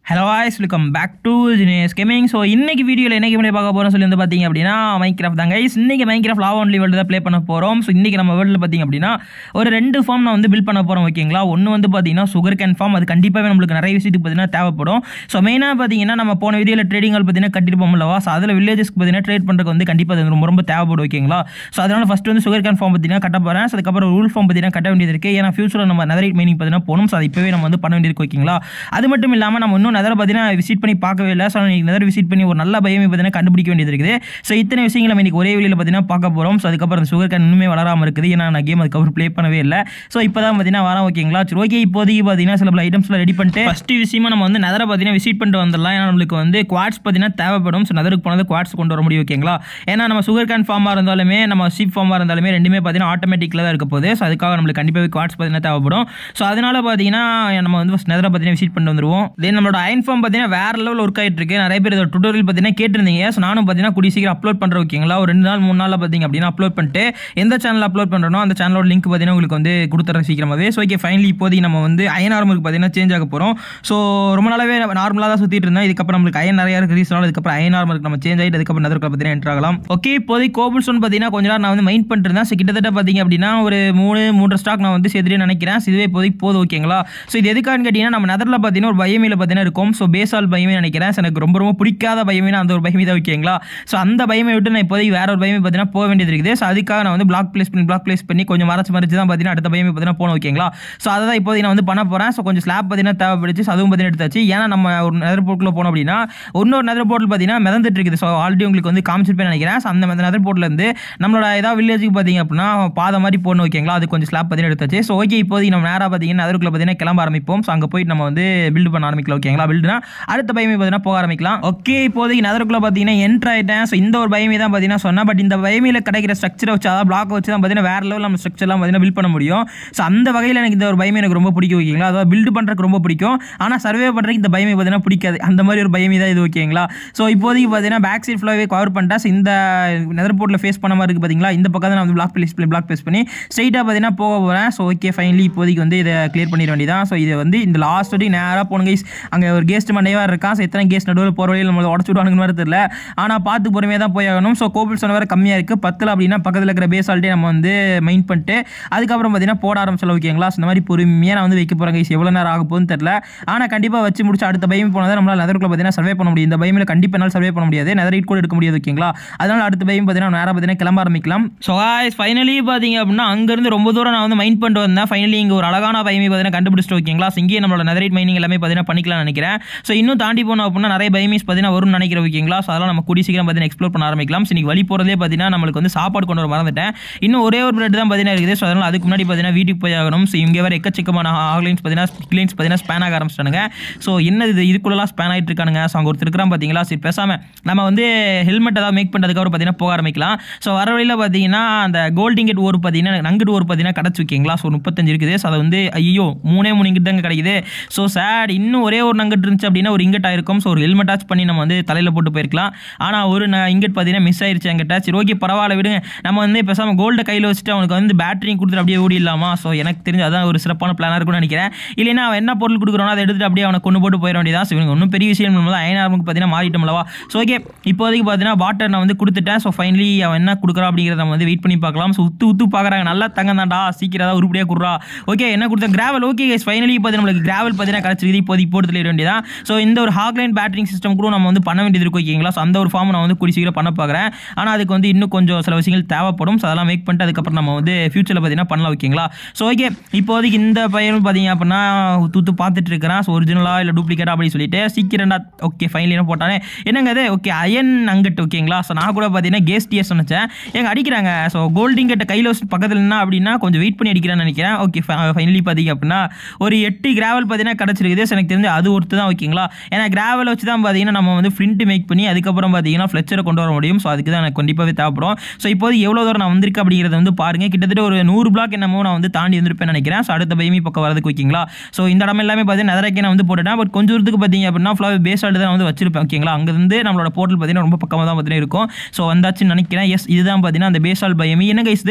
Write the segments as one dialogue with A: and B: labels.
A: Hello voice welcome back to ஜினேஸ் gaming so இன்னைக்கு வீடியோவில் என்ன கேம் பார்க்க போகிறோம் சொல்லி வந்து பார்த்தீங்க அப்படின்னா மைக்ராஃப்ட் தாங்க guys. இன்னைக்கு மைக்ராஃப்ட் லாவ் ஒன்லி வேர்ல்டு தான் ப்ளே பண்ண போகிறோம் ஸோ இன்னைக்கு நம்ம வேர்ல்டில் பார்த்தீங்க அப்படின்னா ஒரு ரெண்டு ஃபார்ம் நான் வந்து பில்ட் பண்ண போகிறோம் ஓகேங்களா ஒன்று வந்து பார்த்தீங்கன்னா சுகர் கேன் ஃபார்ம் அது கண்டிப்பாகவே நம்மளுக்கு நிறைய விஷயத்துக்கு பார்த்தீங்கன்னா தேவைப்படும் ஸோ மெயினாக பார்த்தீங்கன்னா நம்ம போன வீடியோவில் ட்ரேடிங்கள் பார்த்தீங்கன்னா கட்டிருப்போம் இல்லவா ஸோ அதில் வில்லேஜஸ்க்கு பார்த்தீங்கன்னா ட்ரேட் பண்ணுறதுக்கு வந்து கண்டிப்பாக அது ரொம்ப ரொம்ப தேவைப்படும் ஓகேங்களா ஸோ அதனால் ஃபஸ்ட்டு வந்து சுகர் கேன் ஃபார்ம் பார்த்தீங்கன்னா கட்ட போகிறேன் ஸோ அதுக்கப்புறம் ரூல் ஃபார்ம் பார்த்தீங்கன்னா கட்ட வேண்டியது இருக்குது ஏன்னா ஃபியூச்சரில் நம்ம நெதரைட் மைனிங் பார்த்தீங்கன்னா போகணும் ஸோ அது இப்போவே நம்ம வந்து பண்ண வேண்டியது இருக்கு ஓகேங்களா அது மட்டும் இல்லாமல் நம்ம இன்னும் நெதரை பார்த்தீங்கன்னா விசிட் பண்ணி பார்க்கவே இல்லை ஸோ இன்னைக்கு நெதர் விசிட் பண்ணி ஒரு நல்ல பயமே பார்த்தீங்கன்னா கண்டுபிடிக்க வேண்டியது இருக்குது ஸோ இத்தனை விஷயங்கள் நம்ம இன்னைக்கு ஒரே வீடியோவில் பார்த்தீங்கன்னா பார்க்க போகிறோம் ஸோ அதுக்கப்புறம் அந்த சுகர் கேன் இன்னுமே வளராமல் இருக்குது ஏன்னா நான் கேம் அதுக்கப்புறம் ப்ளே பண்ணவே இல்லை ஸோ இப்போ தான் பார்த்தீங்கன்னா வரேன் ஓகேங்களா சரி ஓகே இப்போதைக்கு பார்த்தீங்கன்னா சில பல ஐட்டம்ஸ்லாம் ரெடி பண்ணிட்டு ஃபஸ்ட்டு விஷயமா நம்ம வந்து நெதரை பார்த்தீங்கன்னா விசிட் பண்ணிட்டு வந்துடலாம் ஏன்னா நம்மளுக்கு வந்து குவாட்ஸ் பார்த்தீங்கன்னா தேவைப்படும் ஸோ நெதருக்கு போனது குவாட்ஸ் கொண்டு வர முடியும் ஓகேங்களா ஏன்னா நம்ம சுகர் கேன் ஃபார்மாக இருந்தாலுமே நம்ம ஷீப் ஃபார்மாக இருந்தாலுமே ரெண்டுமே பார்த்தீங்கன்னா ஆட்டோமேட்டிக்கில் தான் இருக்க போகுது ஸோ அதுக்காக நம்மளுக்கு கண்டிப்பாக குவாட்ஸ் பார்த்தீங்கன்னா தேவைப்படும் ஸோ அதனால பார்த்தீங்கன்னா நம்ம வந்து ஃபஸ்ட் நெதரை பார்த்தீங்கன்னா விசிட் பண்ணிட்டு வந்துருவோம் தென் நம்மளோட அயன் ஃபார்ம் பார்த்தீங்கன்னா வேற லெவல் ஒர்க் ஆகிட்டு இருக்கு நிறைய பேர் இதோட டுட்டோரியல் பார்த்தீங்கன்னா கேட்டிருந்தீங்க ஸோ நானும் பார்த்தீங்கன்னா கூடிய சீக்கிரம் அப்லோட் பண்ணுறேன் ஓகேங்களா ஒரு ரெண்டு நாள் மூணு நாளில் பார்த்தீங்க அப்படின்னா அப்லோட் பண்ணிட்டு எந்த சேனல் அப்லோட் பண்ணுறனோ அந்த சேனலோட லிங்க் பார்த்தீங்கன்னா உங்களுக்கு வந்து கொடுத்துறேன் சீக்கிரமாகவே ஸோ ஓகே ஃபைனலி இப்போதைக்கு நம்ம வந்து அயன் ஆர்மருக்கு பார்த்தீங்கன்னா சேஞ்ச் ஆக போகிறோம் ஸோ ரொம்ப நாளாவே நார்மலாக தான் சுற்றிட்டு இருந்தோம் இதுக்கப்புறம் நம்மளுக்கு அயன் நிறைய இருக்கு ரீசனால இதுக்கப்புறம் அயன் ஆர்மருக்கு நம்ம சேஞ்ச் ஆகிட்டு அதுக்கப்புறம் நெதருக்கு பார்த்தீங்கன்னா என்ட்ரு ஆகலாம் ஓகே இப்போதைக்கு கோபுல் ஸ்டோன் பார்த்தீங்கன்னா கொஞ்ச நேரம் நான் வந்து மைண்ட் பண்ணிட்டு இருந்தேன் ஸோ கிட்டத்தட்ட பார்த்தீங்க அப்படின்னா ஒரு மூணு மூன்று ஸ்டாக் நான் வந்து சேர்த்துட்டு நினைக்கிறேன் So இதுவே இப்போதைக்கு போதும் ஓகேங்களா ஸோ இது எதுக்கான்னு கேட்டிங்கன்னா நம்ம நெதரில் பார்த்தீங்கன்னா ஒரு பயமில் பார்த்தீங்கன்னா இருக்கும் ஸோ பேசால் பயமே நினைக்கிறேன் So எனக்கு ரொம்ப ரொம்ப பிடிக்காத பயமே அந்த ஒரு பயமே தான் ஓகேங்களா ஸோ அந்த பயமை விட்டு நான் இப்போதைக்கு வேற ஒரு பயமே பார்த்தீங்கன்னா போக வேண்டியது இருக்குது ஸோ அதுக்காக நான் வந்து பிளாக் பிளேஸ் பண்ணி பிளாக் பிளேஸ் பண்ணி கொஞ்சம் மறைச்சு மறைச்சு தான் பார்த்தீங்கன்னா அடுத்த பயமே பார்த்தீங்கன்னா போகணும் ஓகேங்களா ஸோ அதை தான் இப்போதைக்கு நான் வந்து பண்ண போகிறேன் ஸோ கொஞ்சம் ஸ்லாப் பார்த்தீங்கன்னா தேவைப்படுச்சு So அதுவும் பார்த்தீங்கன்னா எடுத்தாச்சு ஏன்னா நம்ம ஒரு நெதர் போர்ட்டில் போனோம் அப்படின்னா இன்னொரு நெதர் போர்ட்டில் பார்த்தீங்கன்னா மிதந்துட்டு இருக்குது ஸோ ஆல்ரெடி உங்களுக்கு வந்து காமிச்சிருப்பேன் நினைக்கிறேன் ஸோ அந்த நெதர் போர்ட்டில் இருந்து நம்மளோட ஏதாவது வில்லேஜுக்கு பார்த்தீங்க அப்படின்னா பாதை மாதிரி போகணும் ஓகேங்களா அது கொஞ்சம் ஸ்லாப் பார்த்தீங்கன்னா எடுத்தாச்சு ஸோ ஓகே இப்போதைக்கு நம்ம நேராக பார்த்தீங்கன்னா நெதருக்குள்ள பார்த்தீங்கன்னா கிளம்ப ஆரம்பிப்போம் ஸோ அங்கே போயிட்டு நம்ம வந்து பில்டு பண்ண ஆரம்பிக்கலாம் ஓகேங்களா பில்டுனா அடுத்த பயமே பார்த்தீங்கன்னா போக ஆரம்பிக்கலாம் ஓகே இப்போதைக்கு நெதருக்குள்ள பார்த்தீங்கன்னா என்ட்ரு ஆயிட்டேன் ஸோ இந்த ஒரு பயமே தான் பார்த்தீங்கன்னா சொன்னேன் பட் இந்த பயமையில் கிடைக்கிற ஸ்ட்ரக்சரை வச்சு அதாவது பிளாக் வச்சு தான் பார்த்தீங்கன்னா வேற லெவல் நம்ம ஸ்ட்ரக்சர்லாம் பார்த்தீங்கன்னா பில்ட் பண்ண முடியும் ஸோ அந்த வகையில் எனக்கு இந்த ஒரு பயமே எனக்கு ரொம்ப பிடிக்கும் ஓகேங்களா அதாவது பில்டு பண்ணுறதுக்கு ரொம்ப பிடிக்கும் ஆனால் சர்வே பண்ணுறதுக்கு இந்த பயமே பார்த்தீங்கன்னா பிடிக்காது அந்த மாதிரி ஒரு பயமே தான் இது ஓகேங்களா ஸோ இப்போதைக்கு பார்த்தீங்கன்னா பேக் சைட் ஃபுல்லாகவே கவர் பண்ணிட்டேன் ஸோ இந்த நெதர் போர்ட்டில் ஃபேஸ் பண்ண மாதிரி இருக்குது பார்த்தீங்களா இந்த பக்கம் தான் நான் வந்து பிளாக் பிளேஸ் பிளாக் பேஸ் பண்ணி ஸ்ட்ரைட்டாக பார்த்தீங்கன்னா போக போகிறேன் ஸோ ஓகே ஃபைனலி இப்போதைக்கு வந்து இதை கிளியர் பண்ணிட வேண்டியதான் ஸோ இது வந்து இந்த லாஸ்ட் வரைக்கும் நேராக போன கைஸ் அங்கே ஒரு கேஸ்ட் மண்டையாக இருக்கான் ஸோ எத்தனை கேஸ்ட் நடுவில் போகிற வழியில் நம்மளை உடச்சு விடுவானுங்க மாதிரி தெரியல ஆனால் பார்த்து பொறுமையாக தான் போய் ஆகணும் ஸோ கோபிள் சொன்ன வேறு கம்மியாக இருக்குது பத்தில் அப்படின்னா பக்கத்தில் இருக்கிற பேசால்ட்டே நம்ம வந்து மைண்ட் பண்ணிட்டு அதுக்கப்புறம் பார்த்தீங்கன்னா போட ஆரம்பிச்சல ஓகேங்களா ஸோ இந்த மாதிரி பொறுமையாக நான் வந்து வைக்க போகிறேன் கைஸ் எவ்வளோ நேரம் ஆக போகுதுன்னு தெரியல ஆனால் கண்டிப்பாக வச்சு முடிச்சு அடுத்த பயம் போனதை நம்மளால் நெதருக்குள்ள பார்த்தீங்கன்னா சர்வே பண்ண முடியும் இந்த பயமில் கண்டிப்பாக என்னால் சர்வே பண்ண முடியாது நெதர் கூட எடுக்க முடியாது ஓகேங்களா அதனால் அடுத்த பயம் பார்த்தீங்கன்னா நேராக பார்த்தீங்கன்னா கிளம்ப ஆரம்பிக்கலாம் ஸோ ஃபைனலி பார்த்தீங்க அப்படின்னா அங்கேருந்து ரொம்ப தூரம் நான் வந்து மைண்ட் பண்ணிட்டு வந்தேன் ஃபைனலி இங்கே ஒரு அழகான பயமே பார்த்தீங்கன்னா கண்டுபிடிச்சிட்டு ஓகேங்களா ஸோ இங்கேயே நம்மளோட நெதரைட் மைனிங் எல்லாமே பார்த்தீங்கன்னா பண்ணிக்கலாம் நினைக்கிறேன் ஸோ இன்னும் தாண்டி போனோம் அப்படின்னா நிறைய பயமீஸ் பார்த்தீங்கன்னா வரும்னு நினைக்கிறேன் ஓகேங்களா ஸோ அதெல்லாம் நம்ம கூடி சீக்கிரம் பார்த்தீங்கன்னா எக்ஸ்ப்ளோர் பண்ண ஆரம்பிக்கலாம் ஸோ இன்னைக்கு வழி போகிறதே பார்த்தீங்கன்னா நம்மளுக்கு வந்து சாப்பாடு கொண்டு வர மறந்துட்டேன் இன்னும் ஒரே ஒரு பிரெட் தான் பார்த்தீங்கன்னா இருக்குது ஸோ அதனால் அதுக்கு முன்னாடி பார்த்தீங்கன்னா வீட்டுக்கு போய் ஆகணும் ஸோ இங்கே வேறு எக்கச்சக்கமான ஆக்லைன்ஸ் பார்த்தீங்கன்னா கிளைன்ஸ் பார்த்தீங்கன்னா ஸ்பேன் ஆக ஆரம்பிச்சிட்டானுங்க ஸோ என்ன இது இதுக்குள்ளலாம் ஸ்பேன் ஆகிட்டு இருக்கானுங்க ஸோ அங்கே ஒருத்தர் இருக்கிறான் பார்த்தீங்களா சரி பேசாமல் நம்ம வந்து ஹெல்மெட் ஏதாவது மேக் பண்ணுறதுக்கப்புறம் பார்த்தீங்கன்னா போக ஆரம்பிக்கலாம் ஸோ வர வழியில் பார்த்தீங்கன்னா அந்த கோல்டிங்கெட் ஓர் பார்த்தீங்கன்னா நங்கட் ஓர் பார்த்தீங்கன்னா கிடச்சி வைக்கிங்களா ஸோ முப்பத்தஞ்சு இருக்குது ஸோ அதை வந்து ஐயோ மூணே மூணு இங்கிட்டு தாங்க கிடைக்குது ஸோ சேட் இன்னும் ஒரே ஒரு நங்கட் இருந்துச்சு அப்படின்னா ஒரு இங்கட் ஆயிருக்கும் ஸோ ஒரு ஹெல்மெட் ஆச் பண்ணி நம்ம வந்து தலையில் போட்டு போயிருக்கலாம் ஆனால் ஒரு ந- இங்கட் பார்த்தீங்கன்னா மிஸ் ஆயிருச்சு என்கிட்ட சரி ஓகே பரவாயில்ல விடுங்க நம்ம வந்து பேசாமல் கோல்டை கையில் வச்சுட்டு அவனுக்கு வந்து பேட்டரி கொடுத்துட்டு அப்படியே ஓடிடலாமா ஸோ எனக்கு தெரிஞ்சு அதான் ஒரு சிறப்பான பிளானாக இருக்கும்னு நினைக்கிறேன் இல்லைன்னா அவன் என்ன பொருள் கொடுக்குறானோ அதை எடுத்துட்டு அப்படியே அவனை கொண்டு போட்டு போயிட வேண்டியதான் ஸோ இவனுக்கு ஒன்றும் பெரிய விஷயம் இல்லை அயனார்முக்கு பார்த்தீங்கன்னா மாறிட்டோம்லவா ஸோ ஓகே இப்போதைக்கு பார்த்தீங்கன்னா பாட்டர் நான் வந்து கொடுத்துட்டேன் ஸோ ஃபைனலி அவன் என்ன கொடுக்குறான் அப்படிங்கிறத நம்ம வந்து வெயிட் பண்ணி பார்க்கலாம் ஸோ உத்து உத்து பார்க்குறாங்க நல்லா தங்க தான்டா சீக்கிரம் ஏதாவது உருப்படியாக கொடுறா ஓகே என்ன கொடுத்தேன் கிராவல் ஓகே கைஸ் ஃபைனலி பார்த்தீங்கன்னா நம்மளுக்கு கிராவல் பார்த்தீங்கன்னா கிடச்சிருக்குது இப்போதைக்கு போட்டு தள்ளிட வேண்டியதான் ஸோ இந்த ஒரு ஹாக்லைன் பேட்டரிங் சிஸ்டம் கூட நம்ம வந்து பண்ண வேண்டியது இருக்கும் ஓகேங்களா ஸோ அந்த ஒரு ஃபார்ம் நான் வந்து கூடி சீக்கிரம் பண்ண பார்க்குறேன் ஆனால் அதுக்கு வந்து இன்னும் கொஞ்சம் சில விஷயங்கள் தேவைப்படும் ஸோ அதெல்லாம் மேக் பண்ணிட்டு அதுக்கப்புறம் நம்ம வந்து ஃபியூச்சரில் பார்த்தீங்கன்னா பண்ணலாம் ஓகேங்களா ஸோ ஓகே இப்போதைக்கு இந்த பையனும் பார்த்தீங்க அப்படின்னா தூத்து பார்த்துட்டு இருக்கிறான் ஸோ ஒரிஜினலாக இல்லை டூப்ளிகேட்டா அப்படின்னு சொல்லிட்டு சீக்கிரம்டா ஓகே ஃபைனல் என்ன போட்டானே என்னங்க அது ஓகே அயன் அங்கட் ஓகேங்களா ஸோ நான் கூட பார்த்தீங்கன்னா கேஸ் டிஎஸ் நினச்சேன் எங்க அடிக்கிறாங்க ஸோ கோல்டிங் கட்ட கையில் வச்சு பக்கத்தில் என்ன அப்படின்னா கொஞ்சம் வெயிட் பண்ணி அடிக்கிறேன்னு நினைக்கிறேன் ஓகே ஃபைனலி பார்த்தீங்க அப்படின்னா ஒரு எட்டு கிராவல் பார்த்தீங்கன்னா கிடச்சிருக்குது ஸோ எனக்கு தெரிஞ்சு அது ஒருத்து தான் ஓகேங்களா ஏன்னா கிராவல் வச்சு தான் பார்த்தீங்கன்னா நம்ம வந்து ஃப்ரிண்ட் மேக் பண்ணி அதுக்கப்புறம் பார்த்தீங்கன்னா ஃப்ளெச்சரை கொண்டு வர முடியும் ஸோ அதுக்கு தான் எனக்கு கண்டிப்பாகவே தேவைப்படும் ஸோ இப்போது எவ்வளோ தூரம் நான் வந்திருக்கேன் அப்படிங்கிறத வந்து பாருங்க கிட்டத்தட்ட ஒரு நூறு பிளாக் என்னமோ நான் வந்து தாண்டி வந்திருப்பேன் நினைக்கிறேன் ஸோ அடுத்த பயமி பக்கம் வரதுக்கு ஓகேங்களா ஸோ இந்த இடம் எல்லாமே பார்த்தீங்கன்னா நெதரைக்கே நான் வந்து போட்டுட்டேன் பட் கொஞ்சம் தூரத்துக்கு பார்த்தீங்க அப்படின்னா ஃபுல்லாக பேஸ் ஆல்ட்டு தான் வந்து வச்சிருப்பேன் ஓகேங்களா அங்கேருந்து நம்மளோட போர்ட்டல் பார்த்தீங்கன்னா ரொம்ப பக்கமாக தான் பார்த்தீங்கன்னா இருக்கும் ஸோ வந்தாச்சுன்னு நினைக்கிறேன் எஸ் இதுதான் பார்த்தீங்கன்னா அந்த பேசால் பயமி என்ன கைஸ் இது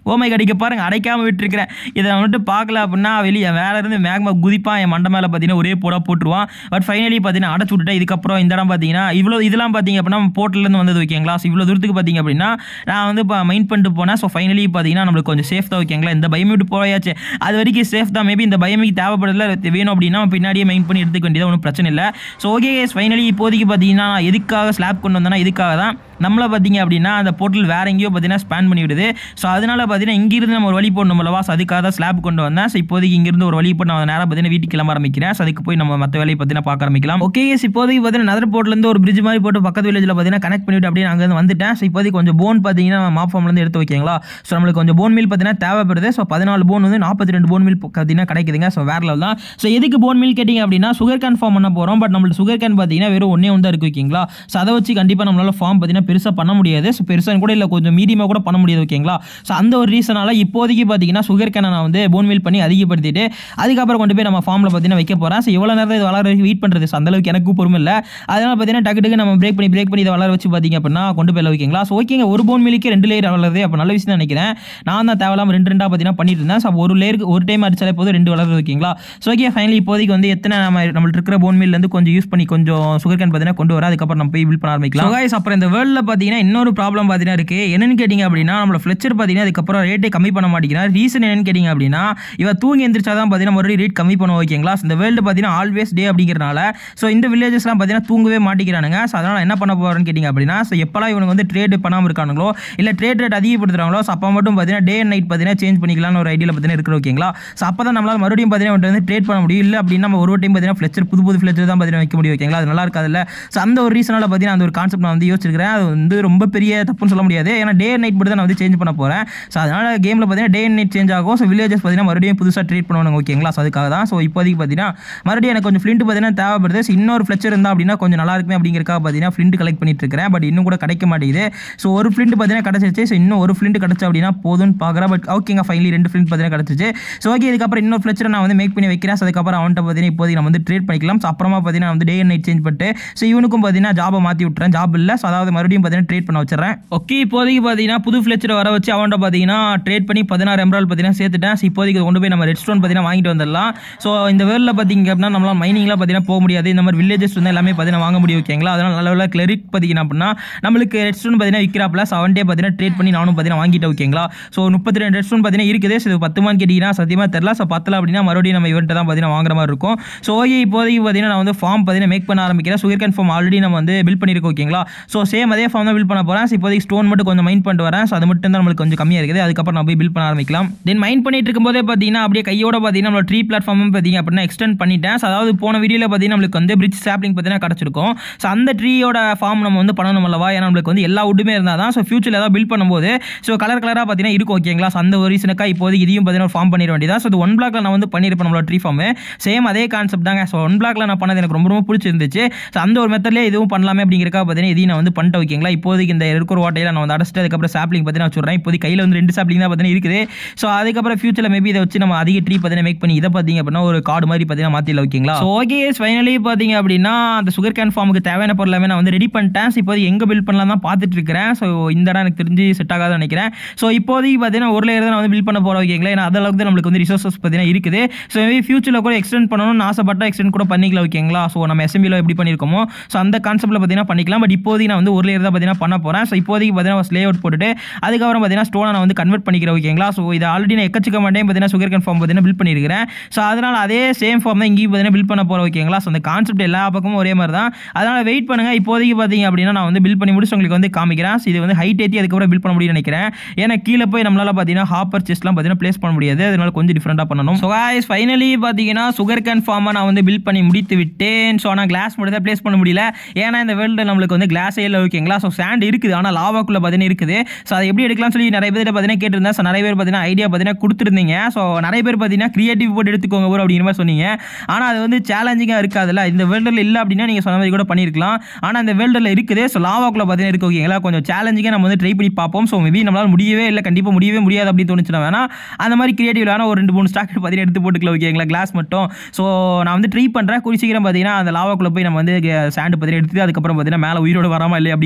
A: ஓமை கடிக்க பாருங்க அடைக்காமல் விட்டுருக்கிறேன் இதை நான் வந்துட்டு பார்க்கல அப்படின்னா வெளியே மேலே இருந்து மேக்மா குதிப்பான் என் மண்டை மேலே பார்த்தீங்கன்னா ஒரே போட போட்டுருவான் பட் ஃபைனலி பார்த்தீங்கன்னா அடைச்சு விட்டுட்டேன் இதுக்கப்புறம் இந்த இடம் பார்த்தீங்கன்னா இவ்வளோ இதெல்லாம் பார்த்தீங்க அப்படின்னா போர்ட்லேருந்து வந்தது ஓகேங்களா ஸோ இவ்வளோ தூரத்துக்கு பார்த்தீங்க அப்படின்னா நான் வந்து இப்போ மைண்ட் பண்ணிட்டு போனேன் ஸோ ஃபைனலி பார்த்தீங்கன்னா நம்மளுக்கு கொஞ்சம் சேஃப் தான் ஓகேங்களா இந்த பயம் விட்டு போயாச்சு அது வரைக்கும் சேஃப் தான் மேபி இந்த பயமிக்கு தேவைப்படுறதுல வேணும் அப்படின்னா பின்னாடியே மெயின் பண்ணி எடுத்துக்க வேண்டியது ஒன்றும் பிரச்சனை இல்லை ஸோ ஓகே ஃபைனலி இப்போதைக்கு பார்த்தீங்கன்னா நான் எதுக்காக ஸ்லாப் கொண்டு வந்தேன்னா இதுக்காக தான் நம்மளை பார்த்தீங்க அப்படின்னா அந்த போர்ட்டல் வேற எங்கேயோ பார்த்தீங்கன்னா ஸ்பேன் பண்ணி விடுது ஸோ அதனால பார்த்தீங்கன்னா இங்கிருந்து நம்ம ஒரு வழி போடணும் அல்லவா ஸோ அதுக்காக தான் ஸ்லாப் கொண்டு வந்தேன் ஸோ இப்போதைக்கு இங்கிருந்து ஒரு வழி போட்டு நான் நேராக பார்த்தீங்கன்னா வீட்டுக்கு கிளம்ப ஆரம்பிக்கிறேன் ஸோ அதுக்கு போய் நம்ம மற்ற வேலையை பார்த்தீங்கன்னா பார்க்க ஆரம்பிக்கலாம் ஓகே இப்போதைக்கு பார்த்தீங்கன்னா நதர் போர்ட்லேருந்து ஒரு பிரிட்ஜ் மாதிரி போட்டு பக்கத்து வில்லேஜில் பார்த்தீங்கன்னா கனெக்ட் பண்ணிவிட்டு அப்படியே அங்கேருந்து வந்துட்டேன் ஸோ இப்போதைக்கு கொஞ்சம் போன் பார்த்தீங்கன்னா மாப் ஃபார்ம்லேருந்து எடுத்து வைக்கீங்களா ஸோ நம்மளுக்கு கொஞ்சம் போன் மீல் பார்த்தீங்கன்னா தேவைப்படுது ஸோ பதினாலு போன் வந்து நாற்பத்தி ரெண்டு போன் மீல் பார்த்தீங்கன்னா கிடைக்குதுங்க ஸோ வேற லெவல் தான் ஸோ எதுக்கு போன் மீல் கேட்டிங்க அப்படின்னா சுகர் கேன் ஃபார்ம் பண்ண போகிறோம் பட் நம்மளுக்கு சுகர் கேன் பார்த்தீங்கன்னா வெறும் ஒன்றே ஒன்று தான் இருக்கு ஓகேங்களா ஸோ அதை வச்சு கண்டிப்பாக நம்மளால ஃபார்ம் பார்த்தீங்கன்னா பெருசாக பண்ண முடியாது ஸோ பெருசாக கூட இல்லை கொஞ்சம் மீடியமாக கூட பண்ண முடியாது ஓகேங்களா ஸோ அந்த ஒரு ரீசனால இப்போதைக்கு பார்த்தீங்கன்னா சுகர் கேனை நான் வந்து போன் மீல் பண்ணி அதிகப்படுத்திட்டு அதுக்கப்புறம் கொண்டு போய் நம்ம ஃபார்மில் பார்த்தீங்கன்னா வைக்க போகிறேன் ஸோ எவ்வளோ நேரம் இது வளர வெயிட் பண்ணுறது ஸோ அந்தளவுக்கு எனக்கும் பொறுமை இல்லை அதனால் பார்த்தீங்கன்னா டக்கு டக்கு நம்ம பிரேக் பண்ணி பிரேக் பண்ணி இதை வளர வச்சு பார்த்தீங்க அப்படின்னா கொண்டு போய் வைக்கிங்களா ஸோ ஓகேங்க ஒரு போன் மீலுக்கு ரெண்டு லேயர் வளருது அப்போ நல்ல விஷயம் தான் நினைக்கிறேன் நான் தான் தேவையில்லாம ரெண்டு ரெண்டாக பார்த்தீங்கன்னா பண்ணிட்டு இருந்தேன் ஸோ ஒரு லேயருக்கு ஒரு டைம் அடிச்சாலே போதும் ரெண்டு வளருது ஓகேங்களா ஸோ ஓகே ஃபைனலி இப்போதைக்கு வந்து எத்தனை நம்ம நம்மள்ட்ட இருக்கிற போன் மீல்லேருந்து கொஞ்சம் யூஸ் பண்ணி கொஞ்சம் சுகர் கேன் பார்த்தீங்கன்னா கொண்டு வர அதுக்கப்புறம் நம்ம போய் பில் பண்ண ஆரம்பிக்கலாம் guys அப்புறம் இந்த வேர்ல்டில் பார்த்தீங்கன்னா இன்னொரு ப்ராப்ளம் பார்த்தீங்கன்னா இருக்கு என்னன்னு கேட்டிங்க அப்படின்னா நம்மளோட ஃப்ளெச்சர் பார்த்தீங்கன்னா அதுக்கப்புறம் ரேட்டே கம்மி பண்ண மாட்டேங்கிறார் ரீசன் என்னன்னு கேட்டிங்க அப்படின்னா இவ தூங்கி எந்திரிச்சா தான் பார்த்தீங்கன்னா மறுபடியும் ரேட் கம்மி பண்ண ஓகேங்களா இந்த வேர்ல்டு பார்த்தீங்கன்னா ஆல்வேஸ் டே அப்படிங்கிறனால ஸோ இந்த வில்லேஜஸ்லாம் பார்த்தீங்கன்னா தூங்கவே மாட்டேங்கிறானுங்க ஸோ அதனால் என்ன பண்ண போகிறேன்னு கேட்டிங்க அப்படின்னா ஸோ எப்போல்லாம் இவனுக்கு வந்து ட்ரேட் பண்ணாமல் இருக்கானுங்களோ இல்லை ட்ரேட் ரேட் அதிகப்படுத்துறாங்களோ ஸோ அப்போ மட்டும் பார்த்தீங்கன்னா டே அண்ட் நைட் பார்த்தீங்கன்னா சேஞ்ச் பண்ணிக்கலாம்னு ஒரு ஐடியில் பார்த்தீங்கன்னா இருக்கிற ஓகேங்களா ஸோ அப்போ தான் நம்மளால் மறுபடியும் பார்த்தீங்கன்னா இவன்ட்ட வந்து ட்ரேட் பண்ண முடியும் இல்லை அப்படின்னா நம்ம ஒரு டைம் பார்த்தீங்கன்னா ஃப்ளெச்சர் புது புது ஃப்ளெச்சர் தான் பார்த்தீங்கன்னா வைக்க முடியும் ஓகேங்களா அது நல்லா இருக்காதுல்ல ஸோ அந்த ஒரு ரீசனால பார்த்தீங்கன்னா அந்த ஒரு கான்செப்ட் நான் வந்து யோசிச்சிருக்கிறேன் அது வந்து ரொம்ப பெரிய தப்புன்னு சொல்ல முடியாது ஏன்னா டே அண்ட் நைட் மட்டும் தான் நான் வந்து சேஞ்ச் பண்ண போகிறேன் ஸோ அதனால் கேமில் பார்த்தீங்கன்னா டே அண்ட் நைட் சேஞ்ச் ஆகும் ஸோ வில்லேஜஸ் பார்த்தீங்கன்னா மறுபடியும் புதுசாக ட்ரீட் பண்ணுவாங்க ஓகேங்களா ஸோ அதுக்காக தான் ஸோ இப்போதைக்கு பார்த்தீங்கன்னா மறுபடியும் எனக்கு கொஞ்சம் ஃப்ளிண்ட் பார்த்தீங்கன்னா தேவைப்படுது ஸோ இன்னொரு ஃப்ளெச்சர் இருந்தால் அப்படின்னா கொஞ்சம் நல்லா இருக்குமே அப்படிங்கிறக்காக பார்த்தீங்கன்னா ஃப்ளிண்ட் கலெக்ட் பண்ணிட்டு இருக்கிறேன் பட் இன்னும் கூட கிடைக்க மாட்டேங்குது ஸோ ஒரு ஃப்ளிண்ட் பார்த்தீங்கன்னா கிடச்சிச்சு ஸோ இன்னும் ஒரு ஃப்ளிண்ட் கிடச்சா அப்படின்னா போதும்னு பார்க்குறேன் பட் ஓகேங்க ஃபைனலி ரெண்டு ஃப்ளிண்ட் பார்த்தீங்கன்னா கிடச்சிச்சு ஸோ ஓகே இதுக்கப்புறம் இன்னொரு ஃப்ளெச்சரை நான் வந்து மேக் பண்ணி வைக்கிறேன் ஸோ அதுக்கப்புறம் அவன்கிட்ட பார்த்தீங்கன்னா இப்போதைக்கு நம்ம வந்து ட்ரேட் பண்ணிக்கலாம் ஸோ அப்புறமா பார்த்தீங்கன்னா வந்து டே அண்ட் நைட் சேஞ்ச் பண்ணிட்டு ஸோ இவனுக்கும் பார்த்தீங்கன்னா ஜாபை மாற்றி விட்டுறேன் ஜாப் இல்லை ஸோ அதாவது மறுபடியும் பார்த்தீங்கன்னா ட்ரேட் பண்ண வச்சிடறேன் ஓகே இப்போதைக்கு பார்த்தீங்கன்னா புது ஃப்ளெச்சரை வர வச்சு அவன்கிட்ட பார்த்தீங்கன்னா ட்ரேட் பண்ணி பதினாறு எம்ரால் பார்த்தீங்கன்னா சேர்த்துட்டேன் ஸோ இப்போதைக்கு கொண்டு போய் நம்ம ரெட் ஸ்டோன் பார்த்தீங்கன்னா வாங்கிட்டு வந்துடலாம் ஸோ இந்த வேர்ல்டில் பார்த்தீங்க அப்படின்னா நம்மளால் மைனிங்லாம் பார்த்தீங்கன்னா போக முடியாது இந்த மாதிரி வில்லேஜஸ் வந்து எல்லாமே பார்த்தீங்கன்னா வாங்க முடியும் ஓகேங்களா அதனால் நல்ல நல்ல கிளரிக் பார்த்தீங்கன்னா அப்படின்னா நம்மளுக்கு ரெட் ஸ்டோன் பார்த்தீங்கன்னா விற்கிறாப்ல ஸோ அவன்டே பார்த்தீங்கன்னா ட்ரேட் பண்ணி நானும் பார்த்தீங்கன்னா வாங்கிட்டேன் ஓகேங்களா ஸோ முப்பத்தி ரெண்டு ரெட் ஸ்டோன் பார்த்தீங்கன்னா இருக்குது ஸோ இது பத்துமான்னு கேட்டிங்கன்னா சத்தியமாக தெரில ஸோ பத்தில் அப்படின்னா மறுபடியும் நம்ம இவர்கிட்ட தான் பார்த்தீங்கன்னா வாங்குற மாதிரி இருக்கும் ஸோ ஓகே இப்போதைக்கு பார்த்தீங்கன்னா நான் வந்து ஃபார்ம் பார்த்தீங்கன்னா மேக் பண்ண ஆரம்பிக்கிறேன் சுகர் கேன் ஃபார்ம் ஆல்ரெடி நம்ம வந்து பில் பண்ணியிருக்கோம் ஓகேங்களா ஸோ சேம் அதே ஃபார்ம் தான் பில் பண்ண போகிறேன் ஸோ இப்போதைக்கு ஸ்டோன் மட்டும் கொஞ்சம் மைண்ட் பண்ணிட்டு வரேன் ஸோ அது மட்டும் தான் நம்மளுக்கு கொஞ்சம் கம்மியாக இருக்குது அதுக்கப்புறம் நான் போய் பில் பண்ண ஆரம்பிக்கலாம் தென் மைண்ட் பண்ணிட்டு இருக்கும்போதே பார்த்தீங்கன்னா அப்படியே கையோட பார்த்தீங்கன்னா நம்மளோட ட்ரீ பிளாட்ஃபார்மும் பார்த்தீங்க அப்படின்னா எக்ஸ்டெண்ட் பண்ணிட்டேன் ஸோ அதாவது போன வீடியோவில் பார்த்தீங்கன்னா நம்மளுக்கு வந்து பிரிட்ஜ் சாப்ளிங் பார்த்தீங்கன்னா கிடச்சிருக்கும் ஸோ அந்த ட்ரீயோட ஃபார்ம் நம்ம வந்து பண்ணணும் அல்லவா ஏன்னா நம்மளுக்கு வந்து எல்லா வுட்டுமே இருந்தால் தான் ஸோ ஃபியூச்சரில் ஏதாவது பில்ட் பண்ணும்போது ஸோ கலர் கலராக பார்த்தீங்கன்னா இருக்கும் ஓகேங்களா ஸோ அந்த ஒரு ரீசனுக்காக இப்போதைக்கு இதையும் பார்த்தீங்கன்னா ஃபார்ம் பண்ணிட வேண்டியதா ஸோ அது ஒன் பிளாக்ல நான் வந்து பண்ணியிருப்பேன் நம்மளோட ட்ரீ ஃபார்ம் சேம் அதே கான்செப்ட் தாங்க ஸோ ஒன் பிளாக்ல நான் பண்ணது எனக்கு ரொம்ப ரொம்ப பிடிச்சிருந்துச்சு ஸோ அந்த ஒரு மெத்தட்லேயே இதுவும் பண்ணலாமே அப்படிங்கிறக்கா பார்த்தீங்கன்னா இதையும் நான் வந்து பண்ணிட்டு ஓகேங்களா இப்போதைக்கு இந்த இருக்கிற வாட்டையில் நான் வந்து அடைச்சிட்டு அதுக்கப்புறம் சாப்ளிங் பார்த்தீங்கன்னா வச்சுடுறேன் இப்போதைக்கு கையில் வந்து ரெண்டு சாப்ளிங் தான் பார்த்தீங்கன்னா இருக்குது ஸோ அதுக்கப்புறம் ஃபியூச்சரில் மேபி இதை வச்சு நம்ம அதிக ட்ரீ பார்த்தீங்கன்னா மேக் பண்ணி இதை பார்த்தீங்க அப்படின்னா ஒரு கார்டு மாதிரி பார்த்தீங்கன்னா மாற்றில ஓகேங்களா ஸோ ஓகே ஃபைனலி பார்த்தீங்க அப்படின்னா அந்த சுகர் கேன் ஃபார்முக்கு தேவையான பொருள் எல்லாமே நான் வந்து ரெடி பண்ணிட்டேன் ஸோ இப்போதைக்கு எங்கே பில்ட் பண்ணலாம் தான் பார்த்துட்டு இருக்கிறேன் ஸோ இந்த இடம் எனக்கு தெரிஞ்சு செட் ஆகாதுன்னு நினைக்கிறேன் ஸோ இப்போதைக்கு பார்த்தீங்கன்னா ஒரு லேயர் தான் நான் வந்து பில்ட் பண்ண போகிறோம் ஓகேங்களா ஏன்னா அந்த அளவுக்கு தான் நம்மளுக்கு வந்து ரிசோர்ஸஸ் பார்த்தீங்கன்னா இருக்குது ஸோ மேபி ஃபியூச்சரில் கூட எக்ஸ்டெண்ட் பண்ணணும்னு ஆசைப்பட்டா எக்ஸ்டெண்ட் கூட பண்ணிக்கலாம் ஓகேங்களா ஸோ நம்ம எஸ்எம்பியில் எப்படி பண்ணியிருக்கோமோ ஸோ அந்த கான்செப்ட்டில் பார்த்தீங்கன்னா பண்ணிக்கலாம் பட் இப்போதைக்கு நான் வந்து ஒரு லேயர் தான் பார்த்தீங்கன்னா பண்ண போகிறேன் ஸோ இப்போதைக்கு பார்த்தீங்கன்னா லே அவுட் போட்டுட்டு அதுக்கப்புறம் பார்த்தீங்கன்னா ஸ்டோனை நான் வந்து கன்வெர்ட் பண்ணிக்கிறேன் ஓகேங்களா ஸோ இது ஆல்ரெடி நான் எக்கச்சக்க மாட்டேன் பார்த்தீங்கன்னா சுகர் கேன் ஃபார்ம் பார்த்தீங்கன்னா பில்ட் பண்ணியிருக்கிறேன் ஸோ அதனால் அதே சேம் ஃபார்ம் தான் இங்கேயும் பார்த்தீங்கன்னா பில்ட் பண்ண போகிறோம் ஓகேங்களா ஸோ அந்த கான்செப்ட் எல்லா பக்கமும் ஒரே மாதிரி தான் அதனால் வெயிட் பண்ணுங்கள் இப்போதைக்கு பார்த்தீங்க அப்படின்னா நான் வந்து பில் பண்ணி முடிச்சு உங்களுக்கு வந்து காமிக்கிறேன் ஸோ இது வந்து ஹைட் ஏற்றி அதுக்கப்புறம் பில் பண்ண முடியும்னு நினைக்கிறேன் ஏன்னா கீழே போய் நம்மளால் பார்த்தீங்கன்னா ஹாப்பர் செஸ்ட்லாம் பார்த்தீங்கன்னா ப்ளேஸ் பண்ண முடியாது அதனால கொஞ்சம் டிஃப்ரெண்ட்டாக பண்ணணும் ஸோ காய்ஸ் ஃபைனலி பார்த்தீங்கன்னா சுகர் கேன் ஃபார்மை நான் வந்து பில் பண்ணி முடித்து விட்டேன் ஸோ ஆனால் கிளாஸ் மட்டும் தான் ப்ளேஸ் பண்ண முடியல ஏன்னா இந்த வேர்ல்டு நம்மளுக்கு வந்து கிளாஸே இல்லை ஓகேங்களா ஸோ சாண்ட் இருக்குது ஆனால் லாவாக்குள்ளே பார்த்தீங்கன்னா இருக்குது ஸோ அதை எப்படி எடுக்கலாம்னு சொல்லி நிறைய பேர் பார்த்தீங்கன்னா கேட்டிருந்தேன் ஸோ நிறைய பேர் பார்த்தீங்கன்னா ஐடியா பார்த்தீங்கன்னா கொடுத்துருந்தீங்க ஸோ நிறைய பேர் பார்த்தீங்கன்னா கிரியேட்டிவ் போட்டு எடுத்துக்கோங்க ப்ரோ அப்படிங்கிற மாதிரி சொன்னீங்க ஆனால் அது வந்து சேலஞ்சிங்காக இருக்காதுல்ல இந்த வேர்ல்டில் இல்லை அப்படின்னா நீங்கள் சொன்ன மாதிரி கூட பண்ணியிருக்கலாம் ஆனால் இந்த வேர்ல்டில் இருக்குது ஸோ லாவாக்குள்ள பார்த்தீங்கன்னா இருக்கு ஓகேங்களா கொஞ்சம் சேலஞ்சிங்காக நம்ம வந்து ட்ரை பண்ணி பார்ப்போம் ஸோ மேபி நம்மளால் முடியவே இல்லை கண்டிப்பாக முடியவே முடியாது அப்படின்னு தோணுச்சுன்னா வேணா அந்த மாதிரி கிரியேட்டிவ் வேணா ஒரு ரெண்டு மூணு ஸ்டாக் பார்த்தீங்கன்னா எடுத்து போட்டுக்கலாம் ஓகேங்களா கிளாஸ் மட்டும் ஸோ நான் வந்து ட்ரை பண்ணுறேன் குறி சீக்கிரம் பார்த்தீங்கன்னா அந்த லாவாக்குள்ள போய் நம்ம வந்து சாண்டு பார்த்தீங்கன்னா எடுத்து அதுக்கப்புறம் பார்த்தீங்கன்னா மேலே உயிரோடு வராமல் இல்லை அப்படிங்கிற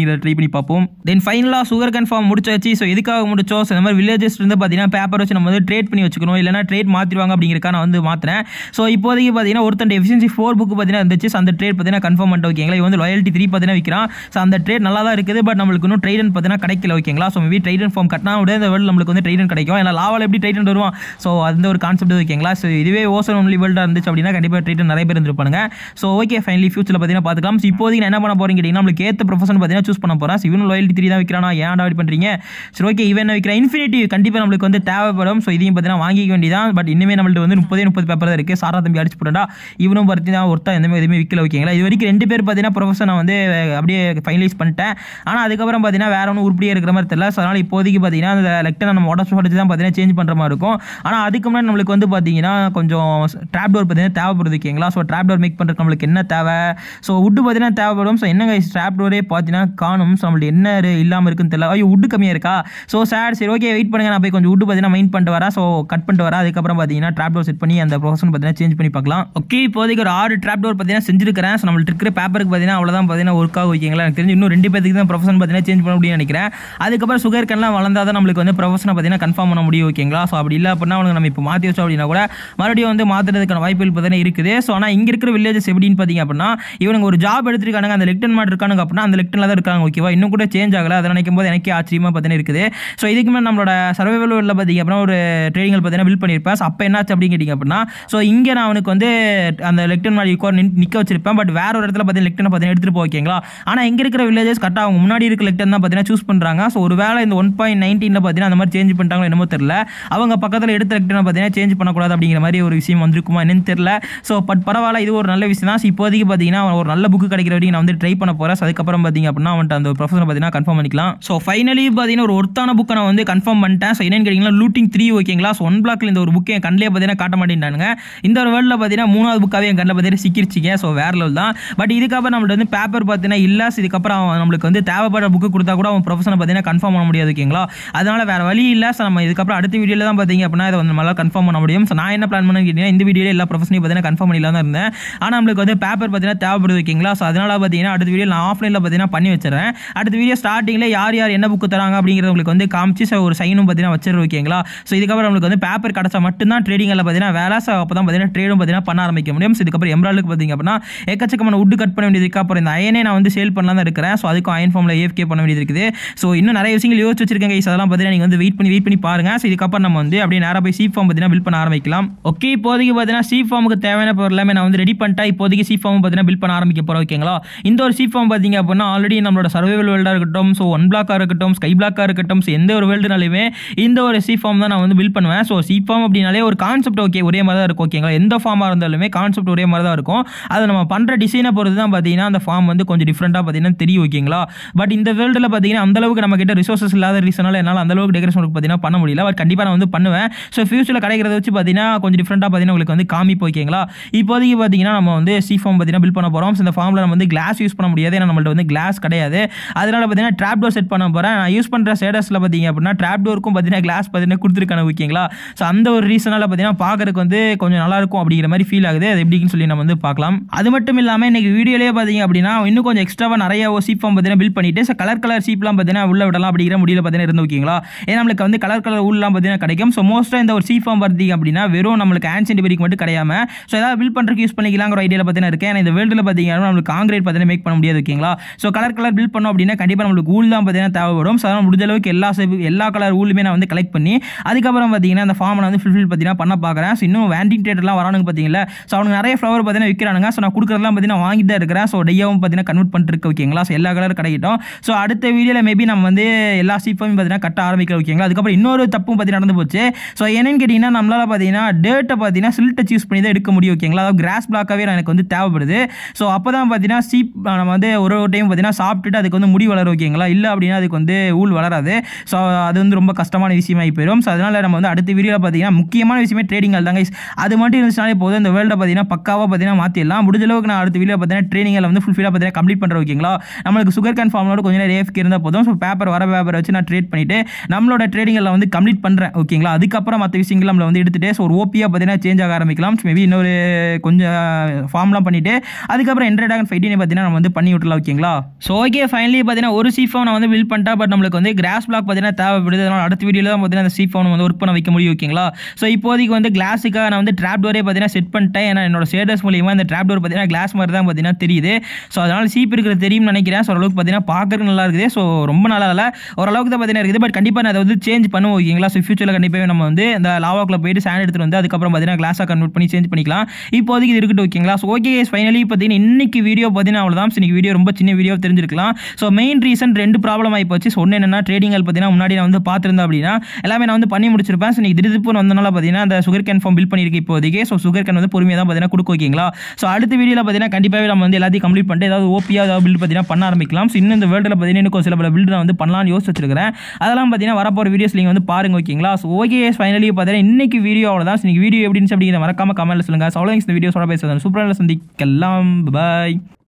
A: வீடியோவில் ட்ரை பண்ணி பார்ப்போம் தென் ஃபைனலாக சுகர் கன்ஃபார்ம் முடிச்சாச்சு ஸோ எதுக்காக முடிச்சோம் ஸோ இந்த மாதிரி வில்லேஜஸ் இருந்து பார்த்தீங்கன்னா பேப்பர் வச்சு நம்ம வந்து ட்ரேட் பண்ணி வச்சுக்கணும் இல்லைனா ட்ரேட் மாற்றிடுவாங்க அப்படிங்கிறக்கா நான் வந்து மாற்றினேன் ஸோ இப்போதைக்கு பார்த்தீங்கன்னா ஒருத்தன் எஃபிஷியன்சி ஃபோர் புக் பார்த்தீங்கன்னா இருந்துச்சு ஸோ அந்த ட்ரேட் பார்த்தீங்கன்னா கன்ஃபார்ம் பண்ணிட்டு ஓகேங்களா இவன் வந்து லாயல்ட்டி த்ரீ பார்த்தீங்கன்னா விற்கிறான் ஸோ அந்த ட்ரேட் நல்லா தான் இருக்குது பட் நம்மளுக்கு இன்னும் ட்ரைடன் பார்த்தீங்கன்னா கிடைக்கல ஓகேங்களா ஸோ மேபி ட்ரைடன் ஃபார்ம் கட்டினா விட இந்த வேர்ல்டு நம்மளுக்கு வந்து ட்ரைடன் கிடைக்கும் ஏன்னா லாவால் எப்படி ட்ரைடன் வருவான் ஸோ அந்த ஒரு கான்செப்ட் ஓகேங்களா ஸோ இதுவே ஓசன் ஒன்லி வேர்ல்டாக இருந்துச்சு அப்படின்னா கண்டிப்பாக ட்ரைடன் நிறைய பேர் இருந்திருப்பாங்க ஸோ ஓகே ஃபைனலி ஃபியூச்சரில் பார்த்தீங்கன்னா பார்த்துக்கலாம் ஸோ இப்போதைக்கு நான் என்ன பண்ண போறேன் கேட்டிங்கன்னா நம்மளுக்கு ஏற்ற ப்ரொஃபஷன் பார்த்தீங்கன்னா சூஸ் பண்ண போகிறேன் இவனும் லாயல்ட்டி த்ரீ தான் விற்கிறானா ஏன் அவாய்ட் பண்ணுறீங்க சரி ஓகே இவன் என்ன விற்கிறான் இன்ஃபினிட்டி கண்டிப்பாக நம்மளுக்கு வந்து தேவைப்படும் ஸோ இதையும் பார்த்தீங்கன்னா வாங்கிக்க வேண்டியதான் பட் இன்னுமே நம்மள்ட்ட வந்து முப்பதே முப்பது பேப்பர் தான் இருக்குது சாரா தம்பி அடிச்சு போட்டா இவனும் பார்த்தீங்கன்னா ஒருத்தா எதுவுமே எதுவுமே விற்கல ஓகேங்களா இது வரைக்கும் ரெண்டு பேர் பார்த்தீங்கன்னா ப்ரொஃபஷனை வந்து அப்படியே ஃபைனலைஸ் பண்ணிட்டேன் ஆனால் அதுக்கப்புறம் பார்த்தீங்கன்னா வேற ஒன்றும் உருப்படியாக இருக்கிற மாதிரி தெரியல ஸோ அதனால் இப்போதைக்கு பார்த்தீங்கன்னா அந்த லெக்டர் நம்ம உடச்சு உடச்சு தான் பார்த்தீங்கன்னா சேஞ்ச் பண்ணுற மாதிரி இருக்கும் ஆனால் அதுக்கு முன்னாடி நம்மளுக்கு வந்து பார்த்தீங்கன்னா கொஞ்சம் ட்ராப் டோர் பார்த்தீங்கன்னா தேவைப்படுது ஓகேங்களா ஸோ ட்ராப் டோர் மேக் பண்ணுறதுக்கு நம்மளுக்கு என்ன தேவை ஸோ வுட்டு பார்த்தீங்கன்னா தேவைப்படும் ஸோ என்னங்க ட்ராப் டோரே பார்த்தீங்கன்னா காணும் ஸோ நம்மளுக்கு என்ன இல்லாமல் இருக்குன்னு தெரியல ஐயோ வுட்டு கம்மியாக இருக்கா ஸோ சார் சரி ஓகே வெயிட் பண்ணுங்க நான் போய் கொஞ்சம் வுட்டு பார்த்தீங்கன்னா மைண்ட் பண்ணிட்டு வரேன் ஸோ கட் பண்ணிட்டு வரேன் அதுக்கப்புறம் பார்த்தீங்கன்னா ட்ராப் டோர் செட் பண்ணி அந்த ப்ரொஃபஷன் பார்த்தீங்கன்னா சேஞ்ச் பண்ணி பார்க்கலாம் ஓகே இப்போதைக்கு ஒரு ஆறு ட்ராப் டோர் பார்த்தீங்கன்னா செஞ்சிருக்கிறேன் ஸோ நம்மளுக்கு இருக்கிற பேப்பருக்கு பார்த்தீங்கன்னா அவ்வளோதான் பார்த்தீங்கன்னா ஒர்க் ஆகும் ஓகேங்களா எனக்கு தெரிஞ்சு இன்னும் ரெண்டு பேருக்கு தான் ப்ரொஃபஷன் பார்த்தீங்கன்னா சேஞ்ச் பண்ண முடியும்னு நினைக்கிறேன் அதுக்கப்புறம் சுகர் கன்லாம் வளர்ந்தா தான் நம்மளுக்கு வந்து ப்ரொஃபஷனை பார்த்தீங்கன்னா கன்ஃபார்ம் பண்ண முடியும் ஓகேங்களா ஸோ அப்படி இல்லை அப்படின்னா அவனுக்கு நம்ம இப்போ மாற்றி வச்சோம் அப்படின்னா கூட மறுபடியும் வந்து மாற்றுறதுக்கான வாய்ப்புகள் பார்த்தீங்கன்னா இருக்குது ஸோ ஆனால் இங்கே இருக்கிற வில்லேஜஸ் எப்படின்னு பார்த்தீங்க அப்படின்னா இவனுங்க ஒரு ஜாப் எடுத்திருக்கானுங்க அந்த லெக்டன் மாட் இருக்கானுங்க அப்படின்னா அந்த லெக்டனில் தான் இருக்காங்க ஓகேவா இன்னும் கூட சேஞ்ச் ஆகலை அதை நினைக்கும் போது எனக்கே ஆச்சரியமாக பார்த்தீங்கன்னா இருக்குது ஸோ இதுக்கு மேலே நம்மளோட சர்வைவல் வேர்ல்டில் பார்த்தீங்க அப்படின்னா ஒரு ட்ரேடிங்கள் பார்த்தீங்கன்னா பில் பண்ணியிருப்பேன் ஸோ அப்போ என்னாச்சு அப்படின்னு கேட்டிங்க அப்படின்னா ஸோ இங்கே நான் அவனுக்கு வந்து அந்த லெக்டன் மாதிரி உட்கார் நிற்க வச்சிருப்பேன் பட் வேற ஒரு இடத்துல பார்த்தீங்கன்னா லெக்டனை பார்த்தீங்கன்னா எடுத்துகிட்டு போ ஓகேங்களா ஆனால் இங்கே இருக்கிற வில்லேஜஸ் கரெக்டாக அவங்க முன்னாடி இருக்க லெக்டன் தான் பார்த்தீங்கன்னா சூஸ் பண்ணுறாங்க ஸோ ஒரு வேளை இந்த ஒன் பாயிண்ட் நைன்டீனில் பார்த்தீங்கன்னா அந்த மாதிரி சேஞ்ச் பண்ணிட்டாங்களோ என்னமோ தெரியல அவங்க பக்கத்தில் எடுத்த லெக்டனை பார்த்தீங்கன்னா சேஞ்ச் பண்ணக்கூடாது அப்படிங்கிற மாதிரி ஒரு விஷயம் வந்திருக்குமா என்னன்னு தெரியல ஸோ பட் பரவாயில்ல இது ஒரு நல்ல விஷயம் தான் ஸோ இப்போதைக்கு பார்த்தீங்கன்னா ஒரு நல்ல புக்கு கிடைக்கிற வரைக்கும் நான் வந்து ட்ரை பண்ண போகிறேன் ஸோ அதுக்கப்புறம் பார்த்தீங்க அப்படின்னா அவன்ட்டு அந்த ப்ரொஃபஷனை பார்த்தீங்கன்னா கன்ஃபார்ம் பண்ணிக்கலாம் ஸோ ஃபைனலி பார்த்தீங்கன்னா ஒரு ஒருத்தான புக்கை நான் வந்து கன்ஃபார்ம் பண்ணிட்டேன் ஸோ என்னன்னு கேட்டிங்கன்னா லூட்டிங் த்ரீ ஓகேங்களா ஸோ ஒன் பிளாக்ல இந்த ஒரு புக்கை என் கண்ணிலே பார்த்தீங்கன்னா காட்ட மாட்டேன்டானுங்க இந்த ஒரு வேர்ல்டில் பார்த்தீங்கன்னா மூணாவது புக்காவே என் கண்ணில் பார்த்தீங்கன்னா சிக்கிருச்சிங்க ஸோ வேற லெவல் தான் பட் இதுக்கப்புறம் நம்மள்ட்ட வந்து பேப்பர் பார்த்தீங்கன்னா இல்லை so இதுக்கப்புறம் அவன் நம்மளுக்கு வந்து தேவைப்படுற புக்கு கொடுத்தா கூட அவன் ப்ரொஃபஷனை பார்த்தீங்கன்னா கன்ஃபார்ம் பண்ண முடியாது ஓகேங்களா அதனால வேற வழி இல்லை ஸோ நம்ம இதுக்கப்புறம் அடுத்த வீடியோவில் தான் பார்த்தீங்க அப்படின்னா இதை வந்து நம்மளால கன்ஃபார்ம் பண்ண முடியும் ஸோ நான் என்ன பிளான் பண்ணேன்னு கேட்டிங்கன்னா இந்த வீடியோவில் எல்லா ப்ரொஃபஷனையும் பார்த்தீங்கன்னா கன்ஃபார்ம் பண்ணிலாம் தான் இருந்தேன் ஆனால் நம்மளுக்கு வந்து பேப்பர் பார்த்தீங்கன்னா தேவைப்படுது ஓகேங்களா ஸோ அதனால பார்த்தீங்கன்னா அடுத்த வீடியோ நான் ஆஃப்லைனில் பார்த்தீங்கன்னா பண்ணி வச்சிடறேன் அடுத்த வீடியோ ஸ்டார்டிங்கில் யார் யார் என்ன புக்கு தராங்க அப்படிங்கிறது உங்களுக்கு வந்து காமிச்சு ஸோ ஒரு சைனும் பார்த்தீங்கன்னா வச்சிருக்கோம் ஓகேங்களா ஸோ இதுக்கப்புறம் நம்மளுக்கு வந்து பேப்பர் கிடச்சா மட்டும்தான் ட்ரேடிங்கில் பார்த்தீங்கன்னா வேலை ஸோ அப்போ தான் பார்த்தீங்கன்னா ட்ரேடும் பார்த்தீங்கன்னா பண்ண ஆரம்பிக்க முடியும் ஸோ இதுக்கப்புறம் எம்ராலுக்கு பார்த்தீங்க அப்படின்னா எக்கச்சக்கமான உட்டு கட் பண்ண வேண்டியது இருக்கு அப்புறம் இந்த அயனே நான் வந்து சேல் பண்ணலாம் தான் இருக்கிறேன் ஸோ அதுக்கும் அயன் ஃபார்மில் ஏஃப்கே பண்ண வேண்டியது இருக்குது ஸோ இன்னும் நிறைய விஷயங்கள் யோசிச்சு வச்சிருக்கேன் guys. அதெல்லாம் பார்த்தீங்கன்னா நீங்கள் வந்து வெயிட் பண்ணி வெயிட் பண்ணி பாருங்க ஸோ இதுக்கப்புறம் நம்ம வந்து அப்படியே நேராக போய் சீப் ஃபார்ம் பார்த்தீங்கன்னா பில் பண்ண ஆரம்பிக்கலாம் ஓகே இப்போதைக்கு பார்த்தீங்கன்னா சீப் ஃபார்முக்கு தேவையான பொருள் எல்லாமே நான் வந்து ரெடி பண்ணிட்டேன் இப்போதைக்கு சீப் ஃபார்ம் பார்த்தீங்கன்னா பில் பண்ண ஆரம்பிக்க போகிறோம் ஓகேங்களா இந்த ஒரு சீப் ஃபார்ம் பார்த்தீங்க அப்படின்னா ஆல்ரெடி நம்மளோட சர்வைவல் வேர்ல்டாக இருக்கட்டும் ஸோ ஒன் பிளாக்காக இருக்கட்டும் ஸ்கை பிளாக்காக இருக்கட்டும் ஸோ எந்த ஒரு வேர்ல்டுனாலுமே இந்த ஒரு சீப் ஃபார்ம் தான் நான் வந்து பில் பண்ணுவேன் ஸோ சீப் ஃபார்ம் அப்படின்னாலே ஒரு கான்செப்ட் ஓகே ஒரே மாதிரி தான் இருக்கும் ஓகேங்களா எந்த ஃபார்மாக இருந்தாலுமே கான்செப்ட் ஒரே மாதிரி தான் இருக்கும் அதை நம்ம பண்ணுற டிசைனை பொறுத்து தான் பார்த்தீங்கன்னா அந்த ஃபார்ம் வந்து கொஞ்சம் டிஃப்ரெண்ட்டாக பார்த்தீங்கன்னா தெரியும் ஓகேங்களா பட் இந்த வேர்ல்டில் பார்த்தீங்கன்னா அந்த அளவுக்கு நம்ம கிட்ட ரிசோர்ஸஸ் இல்லாத ரீசனால என்னால் அந்த அளவுக்கு டெக்கரேஷன் ஒர்க் பார்த்தீங்கன்னா பண்ண முடியல பட் கண்டிப்பாக நான் வந்து பண்ணுவேன் ஸோ ஃபியூச்சரில் கிடைக்கிறத வச்சு பார்த்தீங்கன்னா கொஞ்சம் டிஃப்ரெண்ட்டாக பார்த்தீங்கன்னா உங்களுக்கு வந்து காமிப்போம் ஓகேங்களா இப்போதைக்கு பார்த்தீங்கன்னா நம்ம வந்து சி ஃபார்ம் பார்த்தீங்கன்னா பில் பண்ண போகிறோம் ஸோ இந்த ஃபார்மில் நம்ம வந்து கிளாஸ் யூஸ் பண்ண முடியாது ஏன்னா நம்மள்ட்ட வந்து கிளாஸ் கிடையாது அதனால பார்த்தீங்கன்னா ட்ராப் டோர் செட் பண்ண போகிறேன் நான் யூஸ் பண்ணுற ஷேடர்ஸில் பார்த்தீங்க அப்படின்னா ட்ராப் டோருக்கும் பார்த்தீங்கன்னா கிளாஸ் பார்த்தீங்கன்னா கொடுத்துருக்காங்க ஓகேங்களா ஸோ அந்த ஒரு ரீசனால் பார்த்தீங்கன்னா பார்க்கறதுக்கு வந்து கொஞ்சம் நல்லா இருக்கும் அப்படிங்கிற மாதிரி ஃபீல் ஆகுது அது எப்படின்னு சொல்லி நம்ம வந்து பார்க்கலாம் அது மட்டும் இல்லாமல் இன்னைக்கு வீடியோலேயே பார்த்தீங்க அப்படின்னா இன்னும் கொஞ்சம் எக்ஸ்ட்ராவாக நிறைய சீப் ஃபார்ம் பார்த்தீங்கன்னா பில் பண்ணிட்டு ஸோ கலர் கலர் சீப்லாம் பார்த்தீங்கன்னா உள்ள விடலாம் அப்படிங்கிற முடியல பார்த்தீங்கன்னா இருந்து ஓகேங்களா ஏன்னா நம்மளுக்கு வந்து கலர் கலர் ஊல்லாம் பார்த்தீங்கன்னா கிடைக்கும் ஸோ மோஸ்ட்டாக இந்த ஒரு சீப் ஃபார்ம் பார்த்தீங்க அப்படின்னா வெறும் நம்மளுக்கு ஆன்சென்ட் வரைக்கும் மட்டும் கிடையாம ஸோ ஏதாவது பில் பண்ணுறதுக்கு யூஸ் பண்ணிக்கலாங்கிற ஐடியாவில் பார்த்தீங்கன்னா இருக்கேன் ஏன்னா இந்த வேர்ல்டில் பார்த்தீங்கன்னா நம்மளுக்கு காங்கிரீட் பார்த்தீங்கன்னா மேக் பண்ண முடியாது ஓகேங்களா ஸோ கலர் கலர் பில் பண்ணோம் அப்படின்னா கண்டிப்பாக நம்மளுக்கு ஊல் தான் பார்த்தீங்கன்னா தேவைப்படும் ஸோ அதனால் முடிஞ்ச அளவுக்கு எல்லா shape- எல்லா கலர் ஊலுமே நான் வந்து கலெக்ட் பண்ணி அதுக்கப்புறம் பார்த்தீங்கன்னா அந்த ஃபார்மை நான் வந்து ஃபுல்ஃபில் பார்த்தீங்கன்னா பண்ண பார்க்குறேன் ஸோ இன்னும் வேண்டிங் டேட்டர்லாம் வரானுங்க பார்த்தீங்களா ஸோ அவனுக்கு நிறைய ஃப்ளவர் பார்த்தீங்கன்னா விற்கிறானுங்க ஸோ நான் கொடுக்குறதெல்லாம் பார்த்தீங்கன்னா வாங்கிட்டு தான் இருக்கிறேன் ஸோ டெய்யாவும் பார்த்தீங்கன்னா கன்வெர்ட் பண்ணிட்டு ஓகேங்களா ஸோ எல்லா கலர் கிடைக்கட்டும் ஸோ அடுத்த வீடியோவில் மேபி நம்ம வந்து எல்லா சீப்பையும் பார்த்தீங்கன்னா கட்ட ஆரம்பிக்கலாம் ஓகேங்களா அதுக்கப்புறம் இன்னொரு தப்பும் பார்த்தீங்கன்னா நடந்து போச்சு ஸோ என்னன்னு கேட்டிங்கன்னா நம்மளால் பார்த்தீங்கன்னா டேட்டை பார்த்தீங்கன்னா சில்ட்டை சூஸ் பண்ணி தான் எடுக்க முடியும் ஓகேங்களா அதாவது கிராஸ் பிளாக்காகவே எனக்கு வந்து தேவைப்படுது ஸோ அப்போ தான் பார்த்தீங்கன்னா சீப் நம்ம வந்து ஒரு ஒரு டைம் பார்த்தீங்கன்னா சாப்பிட்டுட்டு அதுக்கு வந்து முடி வளரும் ஓகேங்களா இல்லை அப்படின்னா அதுக்கு வந்து ஊல் வளராது ஸோ அது வந்து ரொம்ப கஷ்டமான விஷயமாகி போயிடும் ஸோ அதனால் நம்ம வந்து அடுத்த வீடியோவில் பார்த்தீங்கன்னா முக்கியமான விஷயமே ட்ரேடிங் தாங்க guys. அது மட்டும் இருந்துச்சுனாலே போதும் இந்த வேர்ல்டை பார்த்தீங்கன்னா பக்காவாக பார்த்தீங்கன்னா மாற்றிடலாம் முடிஞ்ச அளவுக்கு நான் அடுத்த வீடியோ பார்த்தீங்கன்னா ட்ரைனிங்கில் வந்து ஃபுல்ஃபில்லாக பார்த்தீங்கன்னா கம்ப்ளீட் பண்ணுறேன் ஓகேங்களா நம்மளுக்கு சுகர் கேன் ஃபார்மோட கொஞ்சம் நேரம் ஏஃப்கே இருந்தால் போதும் ஸோ பேப்பர் வர பேப்பர் வச்சு நான் ட்ரேட் பண்ணிவிட்டு நம்மளோட ட்ரேடிங்கில் வந்து கம்ப்ளீட் பண்ணுறேன் ஓகேங்களா அதுக்கப்புறம் மற்ற விஷயங்கள் நம்மளை வந்து எடுத்துகிட்டு ஸோ ஒரு ஓபியாக பார்த்தீங்கன்னா சேஞ்ச் ஆக ஆரம்பிக்கலாம் மேபி இன்னொரு கொஞ்சம் ஃபார்ம்லாம் பண்ணிவிட்டு அதுக்கப்புறம் என்ட்ரட் ஆகன் ஃபைட்டினை பார்த்தீங்கன்னா நம்ம வந்து பண்ணி விட்டுலாம் ஓகேங்களா ஸோ ஓகே ஓகே ஃபைனலி பார்த்தீங்கன்னா ஒரு சி ஃபோன் நான் வந்து பில்ட் பண்ணிட்டா பட் நம்மளுக்கு வந்து கிராஸ் பிளாக் பார்த்தீங்கன்னா தேவைப்படுது அதனால் அடுத்த வீடியோவில் தான் பார்த்தீங்கன்னா அந்த சி ஃபோன் வந்து ஒர்க் பண்ண வைக்க முடியும் ஓகேங்களா ஸோ இப்போதைக்கு வந்து கிளாஸுக்காக நான் வந்து ட்ராப் டோரே பார்த்தீங்கன்னா செட் பண்ணிட்டேன் ஏன்னா என்னோட ஸ்டேட்டஸ் மூலியமாக இந்த ட்ராப் டோர் பார்த்தீங்கன்னா கிளாஸ் மாதிரி தான் பார்த்தீங்கன்னா தெரியுது ஸோ அதனால் சீப் இருக்கிறது தெரியும்னு நினைக்கிறேன் ஸோ ஓரளவுக்கு பார்த்தீங்கன்னா பார்க்கறதுக்கு நல்லா இருக்குது ஸோ ரொம்ப நல்லா இல்லை ஓரளவுக்கு தான் பார்த்தீங்கன்னா இருக்குது பட் கண்டிப்பாக நான் அதை வந்து சேஞ்ச் பண்ணுவோம் ஓகேங்களா ஸோ ஃபியூச்சரில் கண்டிப்பாக நம்ம வந்து இந்த லாவாக்கில் போயிட்டு சாண்ட் எடுத்துகிட்டு வந்து அதுக்கப்புறம் பார்த்தீங்கன்னா கிளாஸாக கன்வெர்ட் பண்ணி சேஞ்ச் பண்ணிக்கலாம் இப்போதைக்கு இது இருக்கட்டும் ஓகேங்களா ஸோ ஓகே ஃபைனலி பார்த்தீங்கன்னா இன்னைக்கு வீடியோ பார்த்தீங்கன்னா அவ்வளோதான் ஸோ இன்னைக்கு வீடியோ ரொம்ப சின்ன வீடியோ தெரிஞ்சிருக்கலாம் ஸோ மெயின் ரீசன் ரெண்டு ப்ராப்ளம் ஆகி போச்சு ஸோ ஒன்று என்னன்னா ட்ரேடிங்கள் பார்த்தீங்கன்னா முன்னாடி நான் வந்து பார்த்துருந்தேன் அப்படின்னா எல்லாமே நான் வந்து பண்ணி முடிச்சிருப்பேன் ஸோ இன்னைக்கு திடீர்னு வந்தனால பார்த்தீங்கன்னா அந்த சுகர் கேன் ஃபார்ம் பில் பண்ணியிருக்கு இப்போதைக்கு ஸோ சுகர் கேன் வந்து பொறுமையாக தான் பார்த்தீங்கன்னா கொடுக்க ஓகேங்களா ஸோ அடுத்த வீடியோவில் பார்த்தீங்கன்னா கண்டிப்பாகவே நம்ம வந்து எல்லாத்தையும் கம்ப்ளீட் பண்ணிட்டு ஏதாவது ஓபியா ஏதாவது பில்ட் பார்த்தீங்கன்னா பண்ண ஆரம்பிக்கலாம் ஸோ இன்னும் இந்த வேர்ல்டில் பார்த்தீங்கன்னா இன்னும் சில பல பில்டு நான் வந்து பண்ணலாம்னு யோசிச்சு வச்சிருக்கிறேன் அதெல்லாம் பார்த்தீங்கன்னா வரப்போகிற வீடியோஸ் நீங்கள் வந்து பாருங்க ஓகேங்களா ஸோ ஓகே ஃபைனலி பார்த்தீங்கன்னா இன்னைக்கு வீடியோ அவ்வளோதான் ஸோ இன்னைக்கு வீடியோ எப்படி இருந்துச்சு அப்படிங்கிறத மறக்காம கமெண்ட்ல சொல்லுங்கள் ஸோ அவ்வளோ இந்த வீடியோஸோட பேசுகிறேன் சூப்பராக சந்திக்கலாம் பாய்